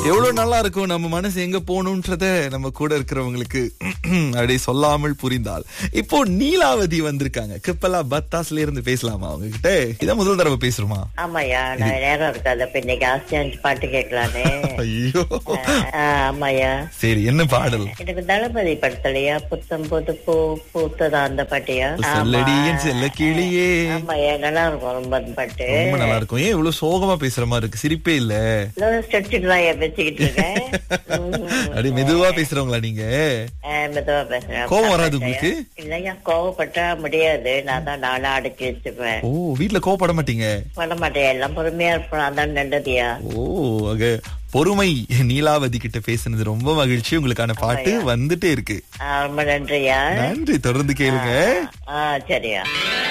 எவ்வளவு நல்லா இருக்கும் நம்ம மனசு எங்க போகணும்ன்றத நம்ம கூட இருக்கிறவங்களுக்கு அப்படியே சொல்லாமல் புரிந்தால் இப்போ நீலாவதி வந்திருக்காங்க கிப்பலா பத்தாஸ்ல இருந்து பேசலாமா அவங்க கிட்ட இதான் முதல் தடவை பேசுறோமா ஆமாய்யா நான் நேரம் இருக்காது அப்ப இன்னைக்கு ஆஸ்தியாஞ்சு பாட்டு கேட்கலானே ஐயோ ஆஹ், ஆமாய்யா சரி என்ன பாடல் எனக்கு தளபதி படத்துலயா புத்தம் புது பூ பூத்ததா அந்த பாட்டியா செல்லடி என் செல்ல கிளியே ஆமாய்யா நல்லா இருக்கும் ரொம்ப அந்த பாட்டு ரொம்ப நல்லா இருக்கும் ஏன் இவ்வளவு சோகமா பேசுற மாதிரி இருக்கு சிரிப்பே இல்ல ஸ்டெச்சுட்டு தான் ஏன் பேசிக்கிட்டு இருக்கேன் உம். அப்படியே மெதுவா பேசுறவங்களா நீங்க ஆஹ், மெதுவா பேசுறேன் கோவம் வராது உங்களுக்கு இல்லையா கோவப்பட்டா முடியாது நான் தான் நாளா அடக்கி வச்சுப்பேன் ஓ வீட்ல கோவப்பட மாட்டீங்க பண்ண மாட்டேன் எல்லாம் பொறுமையா இருப்பேன் அதான் நல்லதியா ஓ அக பொறுமை நீலாவதி கிட்ட பேசுனது ரொம்ப மகிழ்ச்சி உங்களுக்கான பாட்டு வந்துட்டே இருக்கு ஆஹ், ரொம்ப நன்றியா நன்றி தொடர்ந்து கேளுங்க ஆஹ் சரியா